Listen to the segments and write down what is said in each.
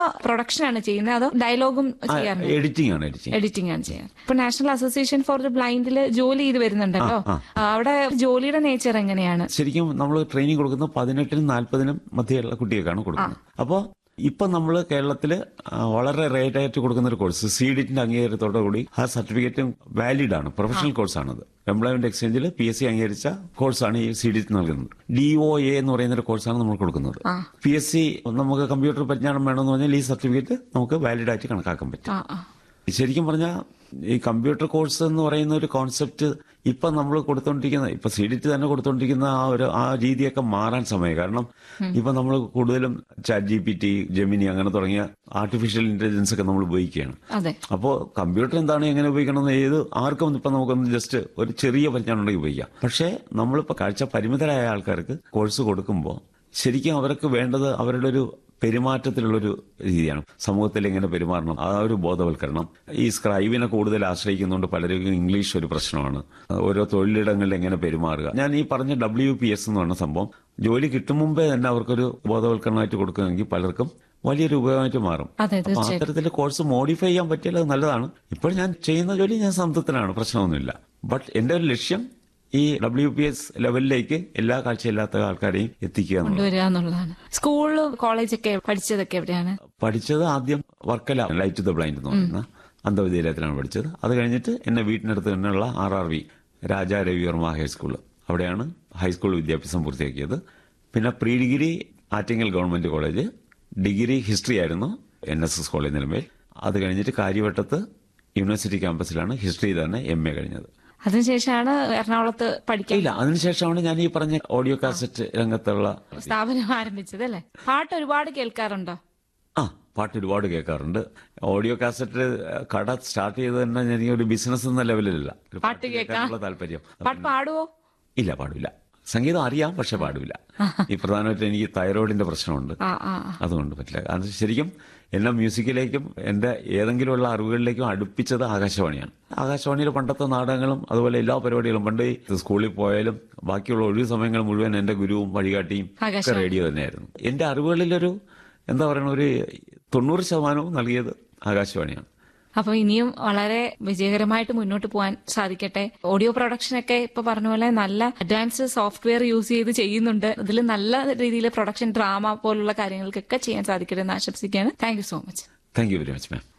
Production ആണ് ചെയ്യുന്നത് അതോ ഡയലോഗും ചെയ്യാറുണ്ട് എഡിറ്റിംഗ് ആണ് എഡിറ്റിംഗ് എഡിറ്റിംഗ് ആണ് ചെയ്യാറ് ഇപ്പൊ നാഷണൽ അസോസിയേഷൻ ഫോർ ദ ബ്ലൈൻഡിൽ ജോലി ചെയ്ത് വരുന്നുണ്ടല്ലോ ആ, ആ, അവിടെ ജോലിയുടെ നേച്ചർ എങ്ങനെയാണ് ശരിക്കും നമ്മൾ ട്രെയിനിങ് കൊടുക്കുന്നത് പതിനെട്ടിനും നാല്പതിനും മധ്യയുള്ള കുട്ടികൾക്കാണ് കൊടുക്കുന്നത് അപ്പോൾ ഇപ്പൊ നമ്മൾ കേരളത്തിൽ വളരെ റേറ്റ് ആയിട്ട് കൊടുക്കുന്ന ഒരു കോഴ്സ് സി ഡിറ്റിന്റെ അംഗീകാരത്തോടു കൂടി ആ സർട്ടിഫിക്കറ്റും വാലിഡ് ആണ് പ്രൊഫഷണൽ കോഴ്സാണത് എംപ്ലോയ്മെന്റ് എക്സ്ചേഞ്ചിൽ പി എസ് സി അംഗീകരിച്ച കോഴ്സാണ് ഈ സി ഡിറ്റ് നൽകുന്നത് ഡി ഒ എ എന്ന് പറയുന്ന ഒരു കോഴ്സാണ് നമ്മൾ കൊടുക്കുന്നത് പി എസ് സി നമുക്ക് കമ്പ്യൂട്ടർ പരിജ്ഞാനം വേണമെന്ന് പറഞ്ഞാൽ ഈ സർട്ടിഫിക്കറ്റ് നമുക്ക് വാലിഡ് ആയിട്ട് കണക്കാക്കാൻ പറ്റും ആ ആ ശരിക്കും പറഞ്ഞാൽ ഈ കമ്പ്യൂട്ടർ കോഴ്സ് എന്ന് പറയുന്ന ഒരു കോൺസെപ്റ്റ് ഇപ്പൊ നമ്മൾ കൊടുത്തോണ്ടിരിക്കുന്ന ഇപ്പൊ സി ഡി ടി തന്നെ കൊടുത്തോണ്ടിരിക്കുന്ന ആ ഒരു ആ രീതിയൊക്കെ മാറാൻ സമയം കാരണം ഇപ്പൊ നമ്മൾ കൂടുതലും chat G P T Gemini അങ്ങനെ തുടങ്ങിയ ആർട്ടിഫിഷ്യൽ ഇന്റലിജൻസ് ഒക്കെ നമ്മൾ ഉപയോഗിക്കുകയാണ് അതെ അപ്പോൾ കമ്പ്യൂട്ടർ എന്താണ് എങ്ങനെ ഉപയോഗിക്കണം എന്ന് ഏത് ആർക്കും ഇപ്പൊ നമുക്കൊന്ന് ജസ്റ്റ് ഒരു ചെറിയ പരിജ്ഞാനം ഉണ്ടെങ്കിൽ ഉപയോഗിക്കാം പക്ഷേ നമ്മളിപ്പോ കാഴ്ച പരിമിതരായ ആൾക്കാർക്ക് കോഴ്സ് കൊടുക്കുമ്പോൾ ശരിക്കും അവർക്ക് വേണ്ടത് അവരുടെ ഒരു പെരുമാറ്റത്തിലുള്ളൊരു രീതിയാണ് സമൂഹത്തിൽ എങ്ങനെ പെരുമാറണം ആ ഒരു ബോധവൽക്കരണം ഈ സ്ക്രൈബിനെ കൂടുതൽ ആശ്രയിക്കുന്നതുകൊണ്ട് പലർക്കും ഇംഗ്ലീഷ് ഒരു പ്രശ്നമാണ് ഓരോ തൊഴിലിടങ്ങളിൽ എങ്ങനെ പെരുമാറുക ഞാൻ ഈ പറഞ്ഞ ഡബ്ല്യു പി എസ് എന്ന് പറഞ്ഞ സംഭവം ജോലി കിട്ടും മുമ്പേ തന്നെ അവർക്കൊരു ബോധവൽക്കരണമായിട്ട് കൊടുക്കുകയാണെങ്കിൽ പലർക്കും വലിയൊരു ഉപയോഗമായിട്ട് മാറും അതെ അപ്പൊ തീർച്ചയായിട്ടും അത്തരത്തിൽ കോഴ്സ് മോഡിഫൈ ചെയ്യാൻ പറ്റിയാൽ അത് നല്ലതാണ് ഇപ്പോൾ ഞാൻ ചെയ്യുന്ന ജോലി ഞാൻ സംതൃപ്തനാണ് പ്രശ്നമൊന്നുമില്ല ബട്ട് എന്റെ ഒരു ലക്ഷ്യം ഈ ഡബ്ല്യു പി എസ് ലെവലിലേക്ക് എല്ലാ കാഴ്ചയില്ലാത്ത ആൾക്കാരെയും എത്തിക്കുക എന്നുള്ളത് കൊണ്ടുവരിക എന്നുള്ളതാണ് സ്കൂള് കോളേജൊക്കെ പഠിച്ചതൊക്കെ എവിടെയാണ് പഠിച്ചത് ആദ്യം വർക്കല ലൈറ്റ് ദ ബ്ലൈൻഡ് എന്ന് പറയുന്ന അന്ധവിദ്യാലയത്തിലാണ് പഠിച്ചത് അത് കഴിഞ്ഞിട്ട് എന്നെ വീട്ടിനടുത്ത് തന്നെയുള്ള R R V Raja Ravi Varma high school അവിടെയാണ് ഹൈസ്കൂൾ വിദ്യാഭ്യാസം പൂർത്തിയാക്കിയത് പിന്നെ pre degree Attingal government college degree history ആയിരുന്നു N S S college Nilamel അത് കഴിഞ്ഞിട്ട് കാര്യവട്ടത്ത് യൂണിവേഴ്സിറ്റി ക്യാമ്പസിലാണ് ഹിസ്റ്ററി തന്നെ എം എ കഴിഞ്ഞത് അതിനുശേഷമാണ് എറണാകുളത്ത് പഠിക്കാൻ ഇല്ല അതിനുശേഷമാണ് ഞാൻ ഈ പറഞ്ഞ ഓഡിയോ കാസറ്റ് രംഗത്തുള്ള സ്ഥാപനം ആരംഭിച്ചത് അല്ലേ പാട്ട് ഒരുപാട് കേൾക്കാറുണ്ടോ ആ പാട്ട് ഒരുപാട് കേൾക്കാറുണ്ട് ഓഡിയോ കാസറ്റ് കട സ്റ്റാർട്ട് ചെയ്ത് തന്നെ എനിക്ക് ഒരു ബിസിനസ് എന്ന ലെവലിലല്ല ഒരു പാട്ട് കേൾക്കാൻ കേൾക്കാനുള്ള താല്പര്യം പാട്ട് പാടുവോ ഇല്ല പാടില്ല സംഗീതം അറിയാം പക്ഷെ പാടില്ല ഈ പ്രധാനമായിട്ട് എനിക്ക് തൈറോയിഡിന്റെ പ്രശ്നമുണ്ട് ആ ആ ആ. അതുകൊണ്ട് പറ്റില്ല അത് ശരിക്കും എന്നെ മ്യൂസിക്കിലേക്കും എന്റെ ഏതെങ്കിലുമുള്ള അറിവുകളിലേക്കും അടുപ്പിച്ചത് ആകാശവാണിയാണ് ആകാശവാണിയിൽ പണ്ടത്തെ നാടകങ്ങളും അതുപോലെ എല്ലാ പരിപാടികളും പണ്ട് ഈ സ്കൂളിൽ പോയാലും ബാക്കിയുള്ള ഒഴിവ് സമയങ്ങൾ മുഴുവൻ എന്റെ ഗുരുവും വഴികാട്ടിയും ഒക്കെ ആകാശവാണി. റേഡിയോ തന്നെയായിരുന്നു എന്റെ അറിവുകളിലൊരു എന്താ പറയുക ഒരു തൊണ്ണൂറ് ശതമാനവും നൽകിയത് ആകാശവാണിയാണ് അപ്പൊ ഇനിയും വളരെ വിജയകരമായിട്ട് മുന്നോട്ട് പോകാൻ സാധിക്കട്ടെ ഓഡിയോ പ്രൊഡക്ഷൻ ഒക്കെ ഇപ്പൊ പറഞ്ഞ പോലെ നല്ല അഡ്വാൻസ് സോഫ്റ്റ്വെയർ യൂസ് ചെയ്ത് ചെയ്യുന്നുണ്ട് ഇതിൽ നല്ല രീതിയിൽ പ്രൊഡക്ഷൻ ഡ്രാമ പോലുള്ള കാര്യങ്ങൾക്കൊക്കെ ചെയ്യാൻ സാധിക്കട്ടെ എന്ന് ആശംസിക്കുകയാണ് thank you so much thank you very much ma'am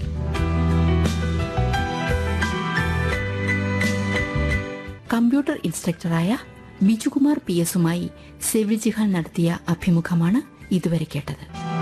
computer ഇൻസ്ട്രക്ടറായ ബിജുകുമാർ പി എസുമായി സെവിൽ ജിഹാൻ നടത്തിയ അഭിമുഖമാണ് ഇതുവരെ കേട്ടത്